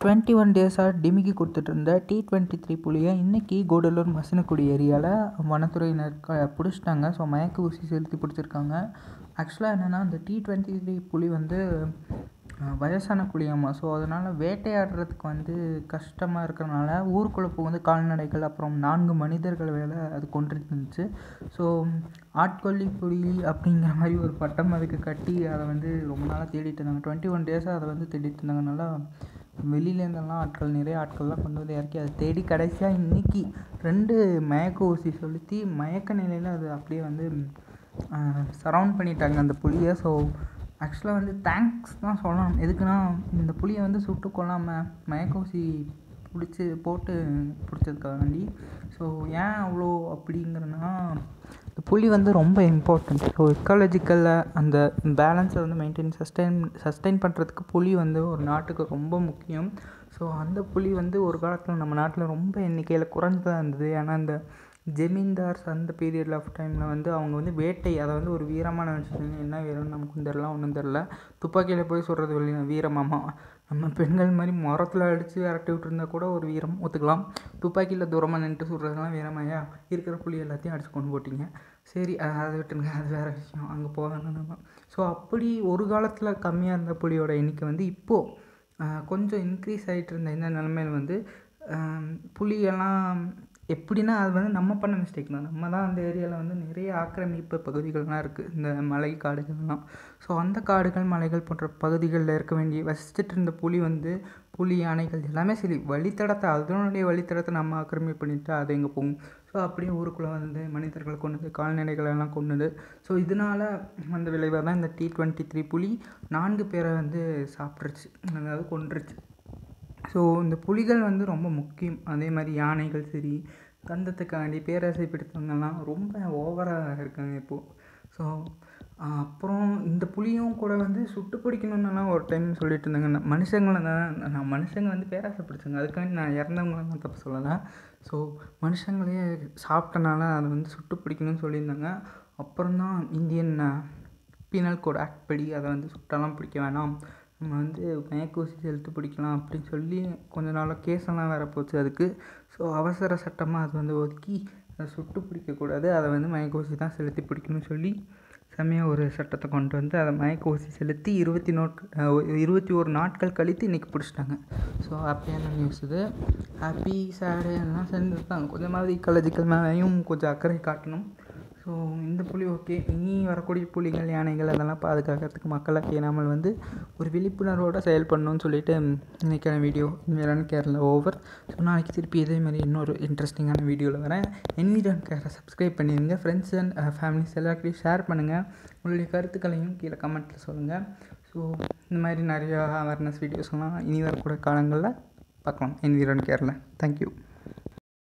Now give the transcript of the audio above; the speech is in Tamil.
டுவெண்ட்டி ஒன் டேஸாக டிமிக்கி கொடுத்துட்டு இருந்த டி டுவெண்ட்டி த்ரீ புலியை இன்றைக்கி கூடலூர் மசினக்குடி ஏரியாவில் வனத்துறையினர் க பிடிச்சிட்டாங்க ஸோ மயக்க ஊசி செலுத்தி பிடிச்சிருக்காங்க ஆக்சுவலாக என்னென்னா இந்த டி டுவெண்ட்டி த்ரீ புலி வந்து அஹ், வயசான புலியாமா ஸோ அதனால் வேட்டையாடுறதுக்கு வந்து கஷ்டமாக இருக்கிறனால ஊருக்குள்ளே புகுந்து கால்நடைகள் அப்புறம் நான்கு மனிதர்கள் வேலை அது கொண்டுட்டு இருந்துச்சு ஸோ ஆட்கொல்லி புலி அப்படிங்கிற மாதிரி ஒரு பட்டம் அதுக்கு கட்டி அதை வந்து ரொம்ப நாளாக தேடிட்டு இருந்தாங்க டுவெண்ட்டி ஒன் டேஸாக அதை வந்து தேடிட்டு இருந்தாங்க நல்லா வெளியிலேருந்தெல்லாம் ஆட்கள் நிறைய ஆட்கள்லாம் கொண்டு வந்து இறக்கி அதை தேடி கடைசியாக இன்னைக்கு ரெண்டு மயக்க ஊசி செலுத்தி மயக்க நிலையில் அது அப்படியே வந்து சரவுண்ட் பண்ணிட்டாங்க அந்த புலியை ஸோ ஆக்சுவலாக வந்து தேங்க்ஸ் தான் சொல்லணும் எதுக்குன்னா இந்த புலியை வந்து சுட்டு கொல்லாமல் மயக்க ஊசி பிடிச்சி போட்டு பிடிச்சதுக்காண்டி ஸோ ஏன் அவ்வளோ அப்படிங்கிறனா இந்த புலி வந்து ரொம்ப இம்பார்ட்டண்ட் ஸோ எக்காலஜிக்கலில் அந்த பேலன்ஸை வந்து மெயின்டைன் சஸ்டைன் சஸ்டைன் பண்ணுறதுக்கு புலி வந்து ஒரு நாட்டுக்கு ரொம்ப முக்கியம் ஸோ அந்த புலி வந்து ஒரு காலத்தில் நம்ம நாட்டில் ரொம்ப எண்ணிக்கையில் குறைஞ்சதாக இருந்தது ஏன்னா இந்த ஜெமீன்தார்ஸ் அந்த பீரியட் ஆஃப் டைமில் வந்து அவங்க வந்து வேட்டை அதை வந்து ஒரு வீரமாக நினச்சிட்டாங்க என்ன வீரம்னு நமக்கும் தெரில ஒன்றும் தெரில துப்பாக்கியில் போய் சொல்கிறது வெளி வீரமாமா நம்ம பெண்கள் மாதிரி மரத்தில் அடித்து விரட்டி விட்டுருந்தா கூட ஒரு வீரம் ஒத்துக்கலாம் துப்பாக்கியில் தூரமாக நின்றுட்டு சுடுறதுலாம் வீரமாயா இருக்கிற புலி எல்லாத்தையும் அடிச்சு கொண்டு போட்டிங்க சரி அஹ் அதை விட்டுருங்க அது வேறு விஷயம் அங்கே போவேன் நம்ம ஸோ அப்படி ஒரு காலத்தில் கம்மியாக இருந்த புலியோட எண்ணிக்கை வந்து இப்போது ஆஹ் கொஞ்சம் இன்க்ரீஸ் ஆகிட்டு இருந்த இந்த நிலமையில வந்து ஆம், புலியெல்லாம் எப்படின்னா அது வந்து நம்ம பண்ண மிஸ்டேக் தான் நம்ம தான் அந்த ஏரியாவில் வந்து நிறைய ஆக்கிரமிப்பு பகுதிகள்லாம் இருக்குது இந்த மலை காடுகள்லாம் ஸோ அந்த காடுகள் மலைகள் போன்ற பகுதிகளில் இருக்க வேண்டிய வசிச்சுட்டு இருந்த புலி வந்து புலி யானைகள் எல்லாமே சரி வழித்தடத்தை அதனுடைய வழித்தடத்தை நம்ம ஆக்கிரமிப்பு பண்ணிட்டு அது எங்கே போகும் ஸோ அப்படியே ஊருக்குள்ளே வந்து மனிதர்கள் கொண்டது கால்நடைகள் எல்லாம் கொண்டது ஸோ இதனால் அந்த விளைவாக தான் இந்த டி டுவெண்ட்டி த்ரீ புலி நான்கு பேரை வந்து சாப்பிட்ருச்சு அதாவது கொன்றுச்சு ஸோ இந்த புலிகள் வந்து ரொம்ப முக்கியம் அதே மாதிரி யானைகள் சரி தந்தத்துக்காண்டி பேராசை பிடித்தவங்கெல்லாம் ரொம்ப ஓவராக இருக்காங்க இப்போது ஸோ அப்புறம் இந்த புலியும் கூட வந்து சுட்டு பிடிக்கணுன்னெல்லாம் ஒரு டைம் சொல்லிட்டு இருந்தாங்க நான் மனுஷங்களை தான் நான் மனுஷங்க வந்து பேராசை பிடிச்சாங்க அதுக்காண்டி நான் இறந்தவங்களெல்லாம் தப்பு சொல்லலை ஸோ மனுஷங்களே சாப்பிட்டனால அதை வந்து சுட்டு பிடிக்கணும்னு சொல்லியிருந்தாங்க அப்புறம்தான் இந்தியன் பீனல் கோட் ஆக்ட் படி அதை வந்து சுட்டெல்லாம் பிடிக்க வேணாம் நம்ம வந்து மயக்கூசி செலுத்து பிடிக்கலாம் அப்படின்னு சொல்லி கொஞ்ச நாளாக கேஸெல்லாம் வேற போச்சு அதுக்கு ஸோ அவசர சட்டமாக அது வந்து ஒதுக்கி அதை சுட்டு பிடிக்கக்கூடாது அதை வந்து மயக்கூசி தான் செலுத்தி பிடிக்கணும்னு சொல்லி செம்மையாக ஒரு சட்டத்தை கொண்டு வந்து அதை மயக்க ஊசி செலுத்தி இருபத்தி நோட் இருபத்தி ஒரு நாட்கள் கழித்து இன்றைக்கி பிடிச்சிட்டாங்க ஸோ ஹாப்பியான நியூஸ் இது ஹாப்பி சேடு எல்லாம் சேர்ந்து தான் கொஞ்சமாவது இக்காலஜிக்கல் மேலேயும் கொஞ்சம் அக்கறை காட்டணும் ஸோ இந்த புலி ஓகே இனி வரக்கூடிய புலிகள் யானைகள் அதெல்லாம் பாதுகாக்கிறதுக்கு மக்களை ஏனாமல் வந்து ஒரு விழிப்புணர்வோடு செயல்படணும்னு சொல்லிட்டு இன்றைக்கான வீடியோ இன்வீரான் கேரில் ஓவர் ஸோ நாளைக்கு திருப்பி இதே மாதிரி இன்னொரு இன்ட்ரெஸ்டிங்கான வீடியோவில் வரேன் என்வீரான் கேரை சப்ஸ்கிரைப் பண்ணிடுங்க ஃப்ரெண்ட்ஸ் அண்ட் ஃபேமிலிஸ் எல்லாருக்கையும் ஷேர் பண்ணுங்கள் உங்களுடைய கருத்துக்களையும் கீழே கமெண்ட்டில் சொல்லுங்கள் ஸோ இந்த மாதிரி நிறையா அவேர்னஸ் வீடியோஸ்லாம் இனி வரக்கூடிய காலங்களில் பார்க்கலாம் என்வீரான் கேரில் தேங்க்யூ